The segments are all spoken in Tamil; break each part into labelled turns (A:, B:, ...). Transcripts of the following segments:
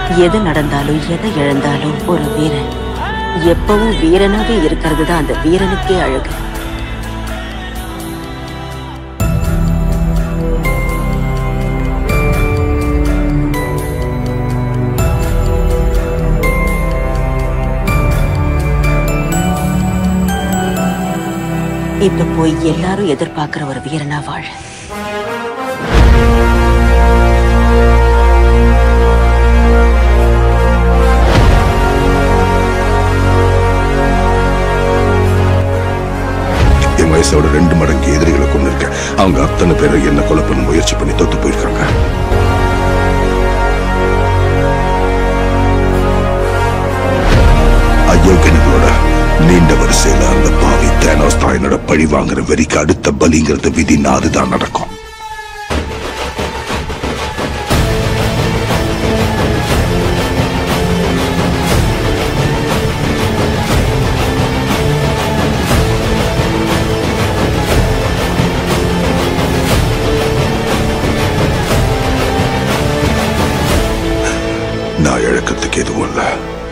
A: எது நடந்தாலும் எதை இழந்தாலும் ஒரு வீரன் எப்பவும் வீரனாவே இருக்கிறது தான் அந்த வீரனுக்கே அழகு இப்ப போய் எல்லாரும் எதிர்பார்க்கிற ஒரு வீரனா வாழ
B: என் வயசோட ரெண்டு மடங்கு எதிரிகளை கொண்டு இருக்கேன் அவங்க அத்தனை பேரை என்ன கொலை பண்ண முயற்சி பண்ணி தொத்து போயிருக்காங்க அயோக்கியங்களோட நீண்ட வரிசையில அந்த பாவி தேனோஸ் தான் என்னோட பழி வாங்குற வெறிக்கு அடுத்த பலிங்கிறது விதினா அதுதான் நடக்கும் நான் இழக்கிறதுக்கு எதுவும் இல்லை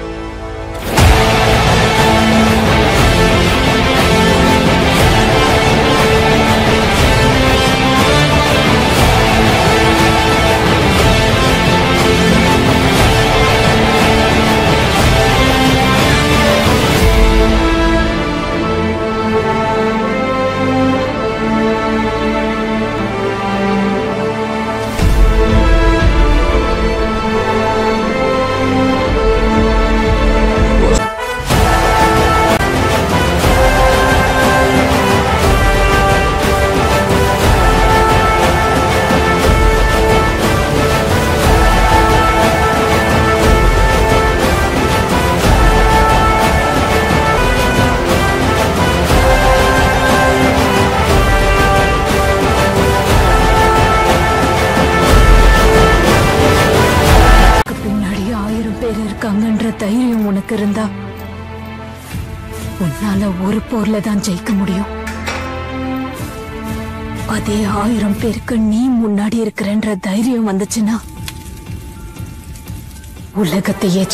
C: உனக்கு பின்னாடி ஆயிரம் பேர் இருக்காங்கன்ற தைரியம் உனக்கு இருந்தா உன்னால ஒரு போர்ல தான் ஜெயிக்க முடியும் அதே ஆயிரம் பேருக்கு நீ முன்னாடி இருக்கிறன்ற தைரியம் வந்துச்சுன்னா உலகத்தையே